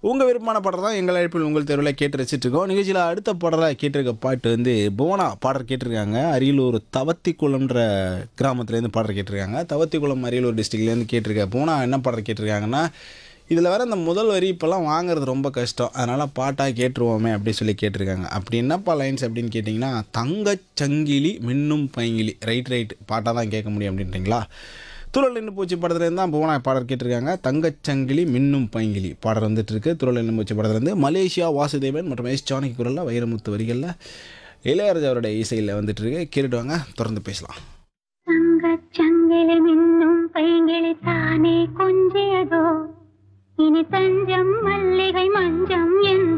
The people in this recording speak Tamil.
உங்கள் விருப்பமான பாடல் தான் எங்கள் அழைப்பில் உங்கள் தெருவில் கேட்டு ரசிச்சுட்டு இருக்கோம் நிகழ்ச்சியில் அடுத்த பாடலாக கேட்டிருக்க பாட்டு வந்து புவனா பாடல் கேட்டிருக்காங்க அரியலூர் தவத்திக்குளம்ன்ற கிராமத்துலேருந்து பாடல் கேட்டிருக்காங்க தவத்திக்குளம் அரியலூர் டிஸ்ட்ரிக்ட்லேருந்து கேட்டிருக்க புவனா என்ன பாடல் கேட்டிருக்காங்கன்னா இதில் வர அந்த முதல் வரி இப்போல்லாம் வாங்குறது ரொம்ப கஷ்டம் அதனால் பாட்டாக கேட்டுருவோமே அப்படி சொல்லி கேட்டிருக்காங்க அப்படி என்னப்பா லைன்ஸ் அப்படின்னு கேட்டிங்கன்னா தங்கச் சங்கிலி மின்னும் பைங்கிலி ரைட் ரைட் பாட்டாக தான் கேட்க முடியும் அப்படின்றீங்களா துரல் நின்று பூச்சி படத்துலேருந்து தான் புவனா பாடல் கேட்டிருக்காங்க தங்கச்சங்கிலி மின்னும் பைங்கிலி பாடல் வந்துட்டு இருக்கு துரல் நின்று பூச்சி படத்துலேருந்து மலேசியா வாசுதேவன் மற்றும் எஸ் ஜானகி குரலில் வைரமுத்து வரிகளில் இளையராஜா அவருடைய இசையில் வந்துட்டு இருக்கு கேட்டுட்டு வாங்க தொடர்ந்து பேசலாம் தங்கச் சங்கிலி மின்னும் பைங்கிளி தானே கொஞ்சியதோ இனி தஞ்சம் மல்லிகை மஞ்சம் என்